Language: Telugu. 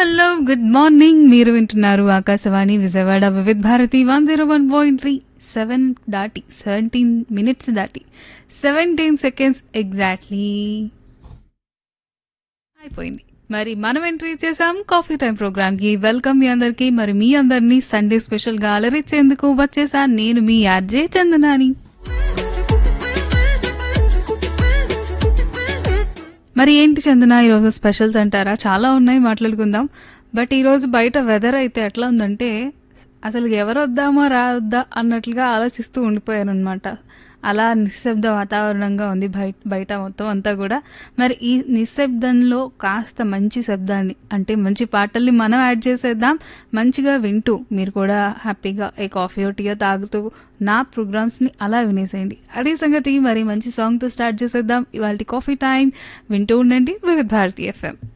హలో గుడ్ మార్నింగ్ మీరు వింటున్నారు Akashvani Vijayawada Vividh Bharati one zero one point three seven దాటి సెవెంటీన్ మినిట్స్ దాటి సెవెంటీన్ సెకండ్స్ ఎగ్జాక్ట్లీ అయిపోయింది మరి మనం ఎంట్రీ చేసాం కాఫీ టైం ప్రోగ్రామ్ కి వెల్కమ్ మీ అందరికి మరి మీ అందరినీ సండే స్పెషల్ గా అలరించేందుకు వచ్చేసా నేను మీ ఆర్జే చందనాని మరి ఏంటి చందన ఈరోజు స్పెషల్స్ అంటారా చాలా ఉన్నాయి మాట్లాడుకుందాం బట్ ఈరోజు బయట వెదర్ అయితే ఎట్లా ఉందంటే అసలు ఎవరు వద్దామా రావద్దా అన్నట్లుగా ఆలోచిస్తూ ఉండిపోయాను అనమాట అలా నిశ్శబ్ద వాతావరణంగా ఉంది బయట బయట మొత్తం అంతా కూడా మరి ఈ నిశ్శబ్దంలో కాస్త మంచి శబ్దాన్ని అంటే మంచి పాటల్ని మనం యాడ్ చేసేద్దాం మంచిగా వింటూ మీరు కూడా హ్యాపీగా ఏ కాఫీ టీయో తాగుతూ నా ప్రోగ్రామ్స్ని అలా వినేసేయండి అదే సంగతి మరి మంచి సాంగ్తో స్టార్ట్ చేసేద్దాం ఇవాళ కాఫీ టైం వింటూ ఉండండి వివిధ భారతి ఎఫ్ఎం